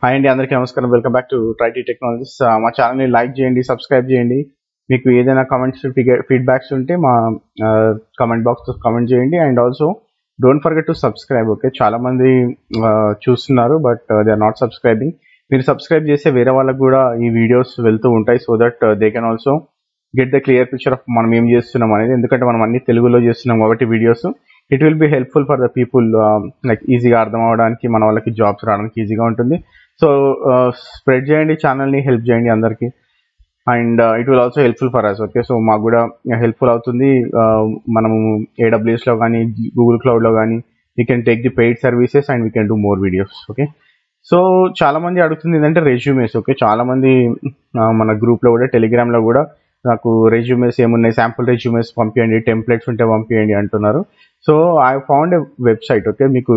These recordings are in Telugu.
హాయ్ అండి అందరికీ నమస్కారం వెల్కమ్ బ్యాక్ టు ట్రైటీ టెక్నాలజీస్ మా ఛానల్ని లైక్ చేయండి సబ్స్క్రైబ్ చేయండి మీకు ఏదైనా కమెంట్స్ ఫీడ్బ్యాక్స్ ఉంటే మా కమెంట్ బాక్స్లో కమెంట్ చేయండి and also don't forget to subscribe okay చాలా మంది uh, చూస్తున్నారు but they are not subscribing మీరు సబ్స్క్రైబ్ చేస్తే వేరే వాళ్ళకి కూడా ఈ వీడియోస్ వెళ్తూ ఉంటాయి so that they can also get the clear picture of మనం ఏం చేస్తున్నాం అనేది ఎందుకంటే మనం అన్ని తెలుగులో చేస్తున్నాం కాబట్టి videos it will be helpful for the people like ఈజీగా అర్థం అవడానికి మన వాళ్ళకి జాబ్స్ రావడానికి ఈజీగా ఉంటుంది సో స్ప్రెడ్ చేయండి ఛానల్ని హెల్ప్ చేయండి అందరికీ and it will also helpful for us okay so మాకు కూడా హెల్ప్ఫుల్ అవుతుంది Uh, మనము ఏడబ్ల్యూఎస్లో కానీ గూగుల్ క్లౌడ్లో కానీ we can take the paid services and we can do more videos okay so చాలా మంది అడుగుతుంది ఏంటంటే రెజ్యూమేస్ ఓకే చాలా మంది uh, మన గ్రూప్లో కూడా టెలిగ్రామ్లో కూడా నాకు రెజ్యూమేస్ ఏమున్నాయి శాంపుల్ రెజ్యూమేస్ పంపించండి టెంప్లెట్స్ ఉంటే పంపించండి అంటున్నారు so I found a website okay మీకు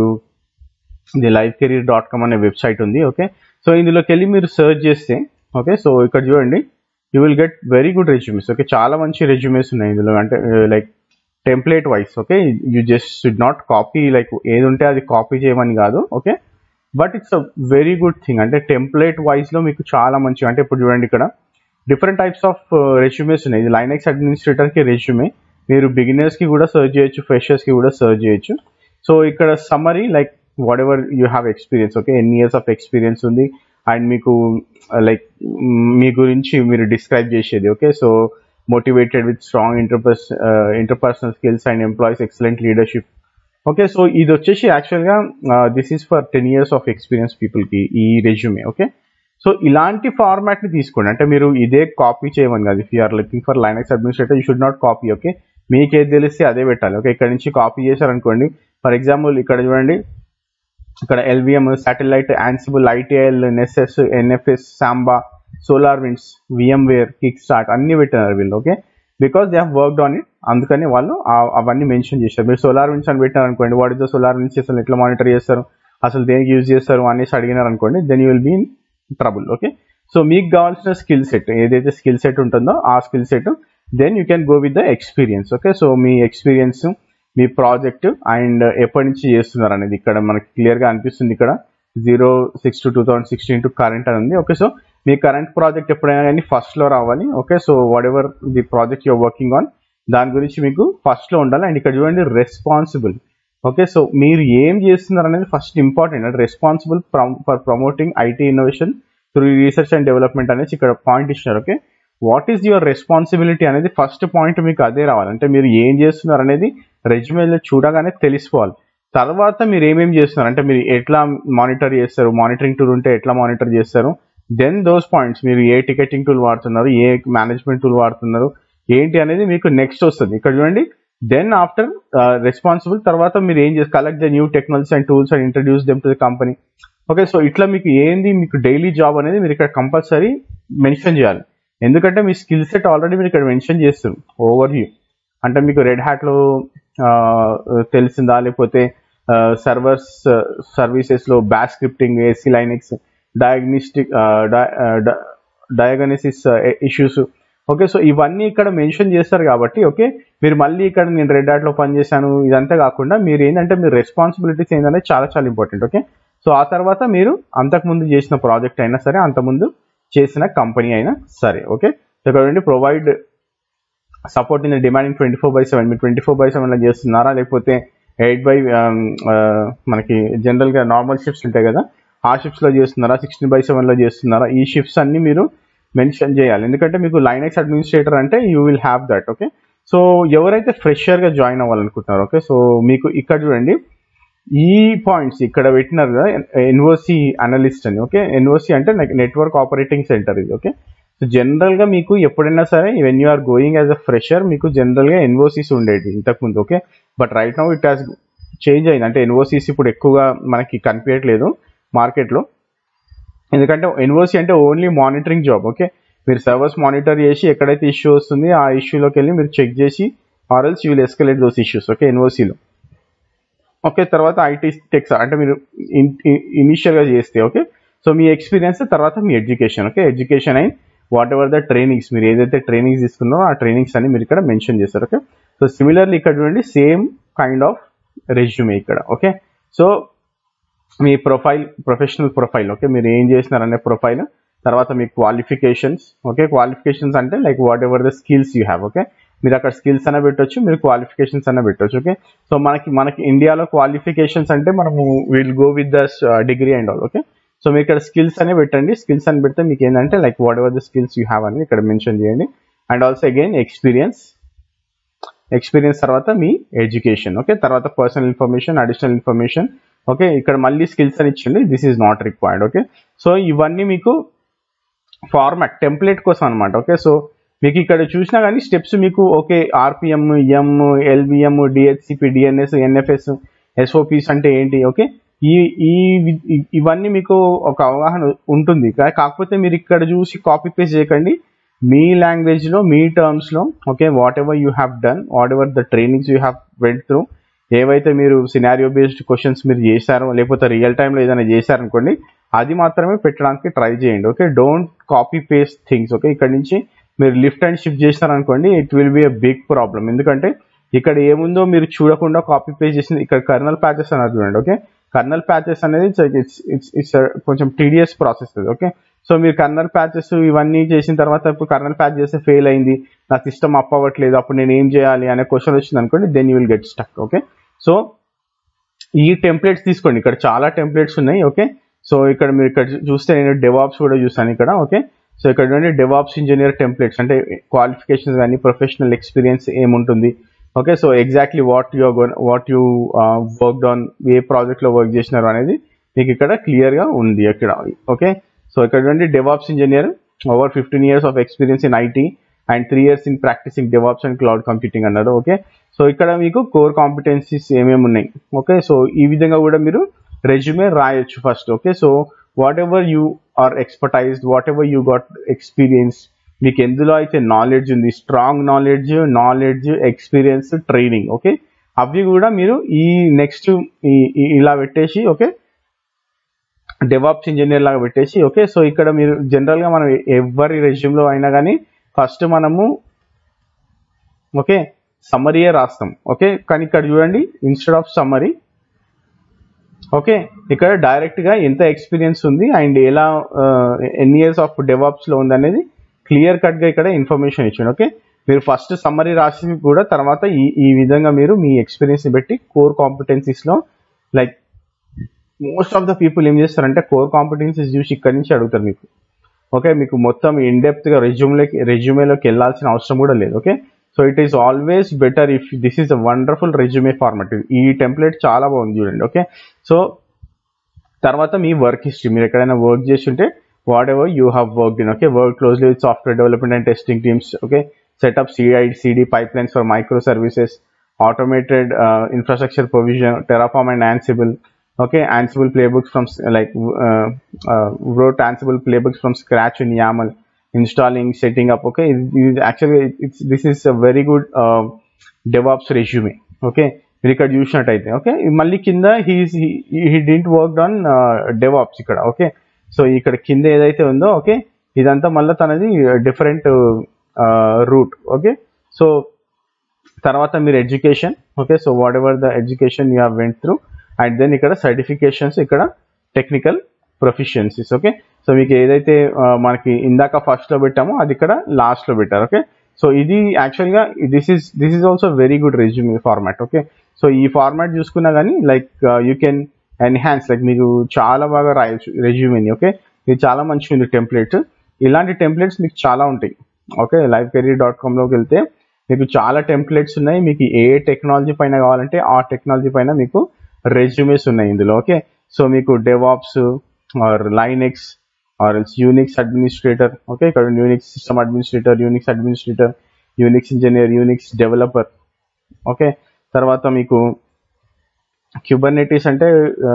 ఇది లైవ్ కెరీర్ డాట్ కామ్ అనే వెబ్సైట్ ఉంది ఓకే సో ఇందులోకి వెళ్ళి మీరు సెర్చ్ చేస్తే ఓకే సో ఇక్కడ చూడండి you will get very good resumes okay చాలా మంచి రెజ్యూమేస్ ఉన్నాయి ఇందులో అంటే like template wise okay you just should not copy like ఏది ఉంటే అది కాపీ చేయమని కాదు okay but it's a very good thing అంటే టెంప్లెట్ వైజ్లో మీకు చాలా మంచి అంటే ఇప్పుడు చూడండి ఇక్కడ డిఫరెంట్ టైప్స్ ఆఫ్ రెజ్యూమేస్ ఉన్నాయి ఇది లైనెక్స్ అడ్మినిస్ట్రేటర్కి రెజ్యూమే మీరు బిగినర్స్కి కూడా సర్చ్ చేయొచ్చు ఫ్రెషర్స్కి కూడా సర్చ్ చేయొచ్చు సో ఇక్కడ summary like whatever you have experience okay ఎన్ని ఇయర్స్ ఆఫ్ ఎక్స్పీరియన్స్ ఉంది అండ్ మీకు లైక్ మీ గురించి మీరు డిస్క్రైబ్ చేసేది okay so motivated with strong ఇంటర్పర్స్ interpersonal skills and employees excellent leadership okay so ఇది వచ్చేసి యాక్చువల్గా this is for ten years of experience పీపుల్కి ఈ రెజ్యూమే ఓకే సో ఇలాంటి ఫార్మాట్ని తీసుకోండి అంటే మీరు ఇదే కాపీ చేయమని కాదు if you're looking for Linux administrator you should not copy okay మీకు ఏది తెలిస్తే అదే పెట్టాలి ఓకే ఇక్కడ నుంచి కాపీ చేశారనుకోండి ఫర్ ఎగ్జాంపుల్ ఇక్కడ చూడండి ఇక్కడ ఎల్విఎం సాటిలైట్ యాన్సిబుల్ ఐటీఎల్ నెస్ఎస్ NFS Samba solar winds VMware kick start అన్ని పెట్టినారు వీళ్ళు okay because they have worked on it అందుకని వాళ్ళు ఆ- అవన్నీ మెన్షన్ చేశారు మీరు సోలార్ విండ్స్ అని పెట్టినారు అనుకోండి what is the solar winds అసలు ఎట్లా మానిటర్ చేస్తారు అసలు దేనికి యూజ్ చేస్తారు అనేసి అడిగినారు అనుకోండి then you will be in trouble okay so మీకు కావాల్సిన స్కిల్ సెట్ ఏదైతే స్కిల్ సెట్ ఉంటుందో ఆ skill set then you can go with the experience okay so మీ ఎక్స్పీరియన్స్ మీ ప్రాజెక్ట్ అండ్ ఎప్పటి నుంచి చేస్తున్నారు అనేది ఇక్కడ మనకి క్లియర్గా అనిపిస్తుంది ఇక్కడ zero six to two thousand sixteen to current అని ఉంది ఓకే సో మీ కరెంట్ ప్రాజెక్ట్ ఎప్పుడైనా కానీ ఫస్ట్లో రావాలి okay so whatever the project you're working on దాని గురించి మీకు ఫస్ట్లో ఉండాలి అండ్ ఇక్కడ చూడండి రెస్పాన్సిబుల్ ఓకే సో మీరు ఏం చేస్తున్నారు అనేది ఫస్ట్ ఇంపార్టెంట్ అంటే responsible for promoting IT innovation through research and development అనేసి ఇక్కడ పాయింట్ ఇచ్చినారు okay what is your responsibility అనేది ఫస్ట్ పాయింట్ మీకు అదే రావాలి అంటే మీరు ఏం చేస్తున్నారు అనేది రెజ్యూమేలో చూడగానే తెలిసిపోవాలి తర్వాత మీరు ఏమేం చేస్తున్నారు అంటే మీరు ఎట్లా మానిటర్ చేస్తారు మానిటరింగ్ టూల్ ఉంటే ఎట్లా మానిటర్ చేస్తారు దెన్ దోస్ పాయింట్స్ మీరు ఏ టికెటింగ్ టూల్ వాడుతున్నారు ఏ మేనేజ్మెంట్ టూల్ వాడుతున్నారు ఏంటి అనేది మీకు నెక్స్ట్ వస్తుంది ఇక్కడ చూడండి దెన్ ఆఫ్టర్ రెస్పాన్సిబుల్ తర్వాత మీరు ఏం చేస్తారు collect the new technologies and tools and introduce them to the company okay so ఇట్లా మీకు ఏంది మీకు డైలీ జాబ్ అనేది మీరు ఇక్కడ కంపల్సరీ మెన్షన్ చేయాలి ఎందుకంటే మీ స్కిల్ సెట్ ఆల్రెడీ మీరు ఇక్కడ మెన్షన్ చేస్తారు ఓవర్ వ్యూ అంటే మీకు రెడ్ హ్యాట్లో తెలిసిందా లేకపోతే సర్వర్స్ సర్వీసెస్లో back scripting AC Linux diagnostic diagnosis issues okay so ఇవన్నీ ఇక్కడ మెన్షన్ చేస్తారు కాబట్టి ఓకే మీరు మళ్ళీ ఇక్కడ నేను రెడ్ హ్యాట్లో పనిచేశాను ఇదంతా కాకుండా మీరు ఏంటంటే మీరు రెస్పాన్సిబిలిటీస్ ఏంటంటే చాలా చాలా ఇంపార్టెంట్ ఓకే సో ఆ తర్వాత మీరు అంతకుముందు చేసిన ప్రాజెక్ట్ అయినా సరే అంతకుముందు చేసిన కంపెనీ అయినా సరే ఓకే సో ఇక్కడ provide support in demanding twenty four by seven మీరు ట్వంటీ ఫోర్ బై సెవెన్లో చేస్తున్నారా లేకపోతే ఎయిట్ బై మనకి జనరల్గా నార్మల్ షిఫ్ట్స్ ఉంటాయి కదా ఆ షిఫ్ట్స్లో చేస్తున్నారా సిక్స్టీన్ బై సెవెన్లో చేస్తున్నారా ఈ షిఫ్ట్స్ అన్ని మీరు మెన్షన్ చేయాలి ఎందుకంటే మీకు లైనెక్స్ అడ్మినిస్ట్రేటర్ అంటే you will have that okay so ఎవరైతే ఫ్రెషర్గా జాయిన్ అవ్వాలనుకుంటున్నారో ఓకే సో మీకు ఇక్కడ చూడండి ఈ పాయింట్స్ ఇక్కడ పెట్టినారు కదా ఎన్ఓసి అనలిస్ట్ అని ఓకే ఎన్ఓసి అంటే నెట్వర్క్ ఆపరేటింగ్ సెంటర్ ఇది ఓకే సో జనరల్గా మీకు ఎప్పుడైనా సరే when you are going as a fresher మీకు జనరల్గా ఎన్ఓసీస్ ఉండేది ఇంతకుముందు okay but right now it has change అయింది అంటే ఎన్ఓసీస్ ఇప్పుడు ఎక్కువగా మనకి కనిపించట్లేదు మార్కెట్లో ఎందుకంటే ఎన్ఓసి అంటే ఓన్లీ మానిటరింగ్ జాబ్ ఓకే మీరు సర్వర్స్ మానిటర్ చేసి ఎక్కడైతే ఇష్యూ వస్తుంది ఆ ఇష్యూలోకి వెళ్ళి మీరు చెక్ చేసి or else you will escalate those issues okay ఎన్ఓసిలో ఓకే తర్వాత ఐటీ టెక్స్ అంటే మీరు ఇనిషియల్గా చేస్తే ఓకే సో మీ ఎక్స్పీరియన్స్ తర్వాత మీ ఎడ్యుకేషన్ ఓకే ఎడ్యుకేషన్ అయిన వాట్ ఎవర్ ద ట్రైనింగ్స్ మీరు ఏదైతే ట్రైనింగ్స్ తీసుకున్నారో ఆ ట్రైనింగ్స్ అని మీరు ఇక్కడ మెన్షన్ చేస్తారు ఓకే సో సిమిలర్లీ ఇక్కడ చూడండి సేమ్ కైండ్ ఆఫ్ రెజ్యూమే ఇక్కడ ఓకే సో మీ ప్రొఫైల్ ప్రొఫెషనల్ ప్రొఫైల్ ఓకే మీరు ఏం చేసినారనే ప్రొఫైల్ తర్వాత మీ క్వాలిఫికేషన్స్ ఓకే క్వాలిఫికేషన్స్ అంటే like whatever the skills you have okay మీరు అక్కడ స్కిల్స్ అన్న పెట్టొచ్చు మీరు క్వాలిఫికేషన్స్ అన్న పెట్టొచ్చు ఓకే సో మనకి మనకి ఇండియాలో క్వాలిఫికేషన్స్ అంటే మనము will go with the degree and all okay so మీరు ఇక్కడ స్కిల్స్ అనే పెట్టండి స్కిల్స్ అని పెడితే మీకు ఏంటంటే like whatever the skills you have అని ఇక్కడ మెన్షన్ చేయండి and also again experience experience తర్వాత మీ ఎడ్యుకేషన్ ఓకే తర్వాత personal information additional information okay ఇక్కడ మళ్ళీ స్కిల్స్ అని ఇచ్చింది this is not required okay so ఇవన్నీ మీకు ఫార్మాట్ టెంప్లెట్ కోసం అనమాట ఓకే సో మీకు ఇక్కడ చూసినా కానీ స్టెప్స్ మీకు okay RPM M LBM DHCP DNS NFS SOPs అంటే ఏంటి ఓకే ఈ ఈ ఇవన్నీ మీకు ఒక అవగాహన ఉంటుంది కా- కాకపోతే మీరు ఇక్కడ చూసి కాపీ పేస్ట్ చేయకండి మీ లాంగ్వేజ్ లో మీ టర్మ్స్ లో okay whatever you have done whatever the trainings you have went through ఏవైతే మీరు సినారియో బేస్డ్ క్వశ్చన్స్ మీరు చేశారో లేకపోతే రియల్ టైంలో ఏదైనా చేశారనుకోండి అది మాత్రమే పెట్టడానికి ట్రై చేయండి okay don't copy paste things okay ఇక్కడ నుంచి మీరు లిఫ్ట్ అండ్ షిఫ్ట్ చేశారనుకోండి it will be a big problem ఎందుకంటే ఇక్కడ ఏముందో మీరు చూడకుండా కాపీ పేస్ట్ చేసింది ఇక్కడ కర్నల్ ప్యాచెస్ అన్నారు చూడండి ఓకే కర్నల్ ప్యాచెస్ అనేది ఇట్స్ ఇట్స్ ఇట్స్ కొంచెం టీడియస్ ప్రాసెస్ అది ఓకే సో మీరు కర్నల్ ప్యాచెస్ ఇవన్నీ చేసిన తర్వాత ఇప్పుడు కర్నల్ ప్యాచ్ చేస్తే ఫెయిల్ అయింది నా సిస్టమ్ అప్ అవ్వట్లేదు అప్పుడు నేను ఏం చేయాలి అనే క్వశ్చన్ వచ్చింది అనుకోండి then you will get stuck okay so ఈ టెంప్లెట్స్ తీసుకోండి ఇక్కడ చాలా టెంప్లెట్స్ ఉన్నాయి ఓకే సో ఇక్కడ మీరు ఇక్కడ చూ- చూస్తే నేను డెవాప్స్ కూడా చూసాను ఇక్కడ ఓకే సో ఇక్కడ నుండి డెవాప్స్ ఇంజనీర్ టెంప్లెట్స్ అంటే క్వాలిఫికేషన్స్ కానీ ప్రొఫెషనల్ ఎక్స్పీరియన్స్ ఏముంటుంది okay so exactly what you what you work on ఏ ప్రాజెక్ట్ లో వర్క్ చేసినారు అనేది మీకు ఇక్కడ క్లియర్ గా ఉంది ఇక్కడ ఓకే సో ఇక్కడ నుండి DevOps engineer over fifteen years of experience in IT and three years in practicing DevOps and cloud computing అన్నారు ఓకే సో ఇక్కడ మీకు కోర్ కాంపిటెన్సీస్ ఏమేమి ఉన్నాయి ఓకే సో ఈ విధంగా కూడా మీరు రెజ్యూమే రాయొచ్చు first okay so whatever you are expertised whatever you got experience మీకు ఎందులో అయితే నాలెడ్జ్ ఉంది strong knowledge knowledge experience training okay అవి కూడా మీరు ఈ నెక్స్ట్ ఇలా పెట్టేసి ఓకే డెవాప్స్ ఇంజనీర్ లాగా పెట్టేసి ఓకే సో ఇక్కడ మీరు జనరల్ గా మనం ఎవరి రెజ్యూమ్ లో అయినా కానీ ఫస్ట్ మనము ఓకే సమ్మరీయే రాస్తాం ఓకే కానీ ఇక్కడ చూడండి ఇన్స్టెడ్ ఆఫ్ సమ్మరీ ఓకే ఇక్కడ డైరెక్ట్ గా ఎంత ఎక్స్పీరియన్స్ ఉంది అండ్ ఎలా ఎన్ని ఇయర్స్ ఆఫ్ డెవాప్స్ లో ఉంది అనేది క్లియర్ కట్ గా ఇక్కడ ఇన్ఫర్మేషన్ ఇచ్చాను ఓకే మీరు ఫస్ట్ సమ్మరీ రాసి కూడా తర్వాత ఈ ఈ విధంగా మీరు మీ ఎక్స్పీరియన్స్ ని బట్టి కోర్ కాంపిటెన్సీస్ లో like most of the people ఏం చేస్తారంటే కోర్ కాంపిటెన్సీస్ చూసి ఇక్కడ నుంచి అడుగుతారు మీకు ఓకే మీకు మొత్తం ఇన్ డెప్త్ గా రెజ్యూమ్లోకి రెజ్యూమేలోకి వెళ్ళాల్సిన అవసరం కూడా లేదు okay so it is always better if this is a wonderful resume format ఈ టెంప్లెట్ చాలా బాగుంది చూడండి ఓకే సో తర్వాత మీ వర్క్ హిస్టరీ మీరు ఎక్కడైనా వర్క్ చేసి ఉంటే whatever you have work in okay work closely with software development and testing teams okay setup CI CD pipeline for microservices automated infrastructure provision Terraform and Ansible okay ansible playbooks from s- like uh, uh, wrote ansible playbooks from scratch in yaml installing setting up okay it, it is actually it's this is a very good uh, devops resume okay మీరు ఇక్కడ చూసినట్టయితే ఓకే మళ్ళీ కింద he's he didn't work on DevOps ఇక్కడ ఓకే సో ఇక్కడ కింద ఏదైతే ఉందో ఓకే ఇదంతా మళ్ళీ తనది డిఫరెంట్ రూట్ ఓకే సో తర్వాత మీరు education okay so whatever the education you have went through and then ఇక్కడ సర్టిఫికేషన్స్ ఇక్కడ టెక్నికల్ ప్రొఫిషియన్సీస్ ఓకే సో మీకు ఏదైతే ఆ, మనకి ఇందాక ఫస్ట్ లో పెట్టామో అది ఇక్కడ లాస్ట్ లో పెట్టారు ఓకే సో ఇది యాక్చువల్గా this is this is also very good resume format okay so ఈ ఫార్మాట్ చూసుకున్నా కానీ like you can enhance like మీకు చాలా బాగా రాయొచ్చు రెజ్యూమేని ఓకే ఇది చాలా మంచిగా ఉంది టెంప్లెట్ ఇలాంటి టెంప్లెట్స్ మీకు చాలా ఉంటాయి ఓకే లైవ్ కెరీర్ డాట్ కామ్లోకి వెళ్తే మీకు చాలా టెంప్లెట్స్ ఉన్నాయి మీకు ఏ టెక్నాలజీ పైన కావాలంటే ఆ టెక్నాలజీ పైన మీకు రెజ్యూమేస్ ఉన్నాయి ఇందులో ఓకే సో మీకు DevOps or Linux or Unix administrator okay ఇక్కడ Unix system administrator Unix administrator Unix engineer Unix developer okay తర్వాత మీకు క్యూబర్నెటీస్ అంటే ఆ,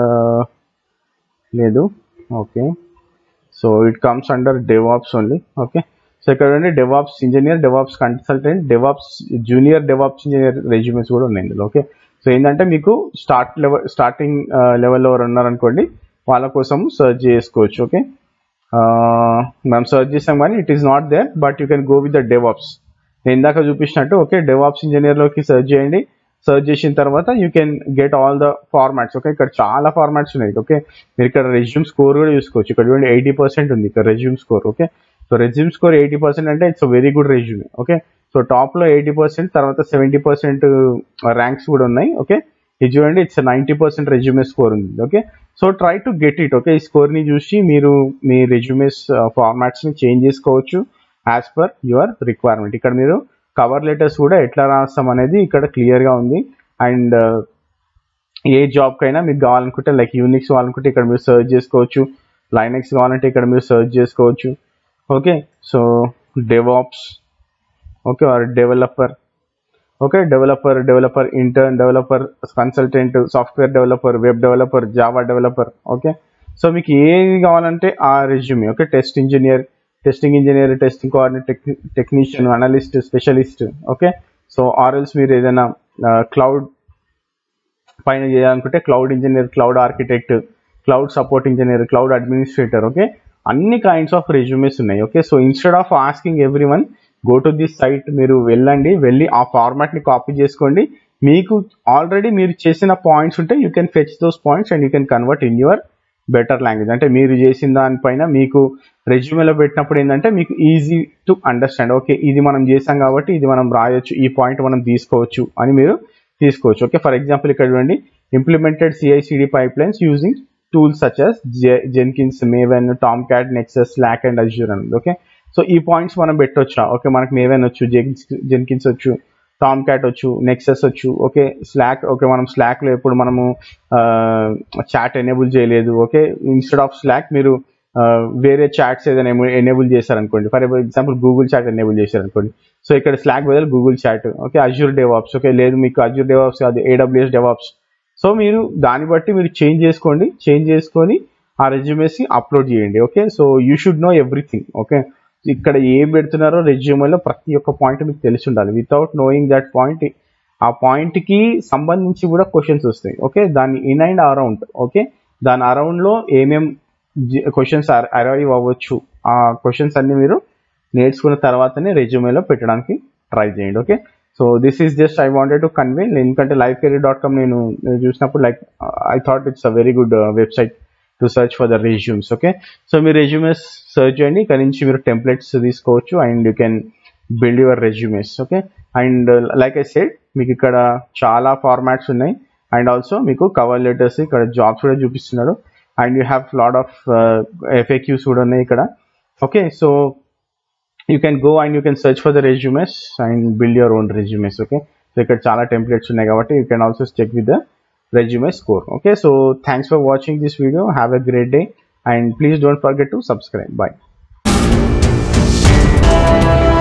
లేదు okay so it comes under DevOps only okay so ఇక్కడ ఉండి DevOps engineer DevOps consultant DevOps junior DevOps engineer resumes కూడా ఉన్నాయి ఇందులో ఓకే సో ఏంటంటే మీకు స్టార్ట్ లెవెల్ స్టార్టింగ్ లెవెల్లో ఎవరు ఉన్నారనుకోండి వాళ్ళ కోసం సర్చ్ చేసుకోవచ్చు ఓకే మనం సర్చ్ చేసాం కానీ it is not there but you can go with the DevOps నేను ఇందాక చూపించినట్టు ఓకే డెవాప్స్ ఇంజనీర్లోకి సర్చ్ చేయండి సర్చ్ చేసిన తర్వాత you can get all the formats okay ఇక్కడ చాలా ఫార్మాట్స్ ఉన్నాయి ఓకే మీరు ఇక్కడ రెజ్యూమ్ స్కోర్ కూడా చూసుకోవచ్చు ఇక్కడ చూడండి ఎయిటీ పర్సెంట్ ఉంది ఇక్కడ resume score okay so resume score eighty percent అంటే it's very good resume okay so top లో ఎయిటీ పర్సెంట్ తర్వాత సెవెంటీ పర్సెంట్ ర్యాంక్స్ కూడా ఉన్నాయి ఓకే ఇది చూడండి it's ninety percent resume score ఉంది okay so try to get it okay ఈ స్కోర్ ని చూసి మీరు మీ రెజ్యూమేస్ ఫార్మాట్స్ ని చేంజ్ చేసుకోవచ్చు యాజ్ పర్ యువర్ రిక్వైర్మెంట్ ఇక్కడ మీరు కవర్ లెటర్స్ కూడా ఎట్లా రాస్తాం అనేది ఇక్కడ క్లియర్ గా ఉంది అండ్ ఏ జాబ్ కైనా మీకు కావాలనుకుంటే లైక్ యూనిక్స్ కావాలనుకుంటే ఇక్కడ మీరు సర్చ్ చేసుకోవచ్చు లైనెక్స్ కావాలంటే ఇక్కడ మీరు సర్చ్ చేసుకోవచ్చు okay so DevOps okay or developer okay developer developer intern developer consultant software developer web developer Java developer okay so మీకు ఏది కావాలంటే ఆ resume okay test engineer testing engineer testing coordinate technician analyst specialist okay so or else మీరు ఏదైనా క్లౌడ్ పైన చేయాలనుకుంటే cloud engineer cloud architect cloud support engineer cloud administrator okay అన్ని కైండ్స్ ఆఫ్ రెజ్యూమేస్ ఉన్నాయి okay so instead of asking everyone go to this site మీరు వెళ్ళండి వెళ్ళి ఆ ఫార్మాట్ ని కాపీ చేసుకోండి మీకు ఆల్రెడీ మీరు చేసిన పాయింట్స్ ఉంటే you can fetch those points and you can convert in your better language అంటే మీరు చేసిన దానిపైన మీకు రెజ్యూమేలో పెట్టినప్పుడు ఏంటంటే మీకు ఈజీ టు అండర్స్టాండ్ ఓకే ఇది మనం చేసాం కాబట్టి ఇది మనం రాయొచ్చు ఈ పాయింట్ మనం తీసుకోవచ్చు అని మీరు తీసుకోవచ్చు ఓకే ఫర్ ఎగ్జాంపుల్ ఇక్కడ చూడండి implemented CICD pipelines using tools such as Jenkins Maven Tomcat Nexus Slack and Azure అని ఓకే సో ఈ పాయింట్స్ మనం పెట్టొచ్చా ఓకే మనకి మేవెన్ వచ్చు జెన్కిన్స్ వచ్చు టామ్ క్యాట్ వచ్చు నెక్సెస్ వచ్చు ఓకే స్లాక్ ఓకే మనం స్లాక్ లో ఎప్పుడు మనము చాట్ ఎనేబుల్ చేయలేదు ఓకే ఇన్స్టెడ్ ఆఫ్ స్లాక్ మీరు వేరే చాట్స్ ఏదైనా ఎనేబుల్ చేశారనుకోండి for example Google chat enable చేశారనుకోండి సో ఇక్కడ స్లాక్ బదులు Google chat okay Azure DevOps okay లేదు మీకు అజ్యూర్ డెవాప్స్ కాదు ఏడబ్ల్యూఎస్ డెవాప్స్ సో మీరు దాన్ని బట్టి మీరు చేంజ్ చేసుకోండి చేంజ్ చేసుకొని ఆ రెజ్యూమేస్ అప్లోడ్ చేయండి okay so you should know everything okay ఇక్కడ ఏం పెడుతున్నారో రెజ్యూమేలో ప్రతి ఒక్క పాయింట్ మీకు తెలిసి ఉండాలి వితౌట్ నోయింగ్ దట్ పాయింట్ ఆ పాయింట్ కి సంబంధించి కూడా క్వశ్చన్స్ వస్తాయి ఓకే దాని ఇన్ అండ్ అరౌండ్ ఓకే దాని అరౌండ్ లో ఏమేం క్వశ్చన్స్ అరైవ్ అవ్వచ్చు ఆ క్వశ్చన్స్ అన్ని మీరు నేర్చుకున్న తర్వాతనే రెజ్యూమేలో పెట్టడానికి ట్రై చేయండి okay so this is just I wanted to convey ఎందుకంటే లైఫ్ కెరీర్ డాట్ కామ్ నేను చూసినప్పుడు like I thought it's a very good website to search for the resumes okay so మీరు రెజ్యూమేస్ సర్చ్ చేయండి ఇక్కడ నుంచి మీరు టెంప్లెట్స్ తీసుకోవచ్చు and you can build your resumes okay and like I said మీకు ఇక్కడ చాలా ఫార్మాట్స్ ఉన్నాయి అండ్ ఆల్సో మీకు కవర్ లెటర్స్ ఇక్కడ జాబ్స్ కూడా చూపిస్తున్నాడు and you have lot of FAQs కూడా ఉన్నాయి ఇక్కడ okay so you can go and you can search for the resumes and build your own resumes okay so ఇక్కడ చాలా టెంప్లెట్స్ ఉన్నాయి కాబట్టి you can also check with the resume score okay so thanks for watching this video have a great day and please don't forget to subscribe bye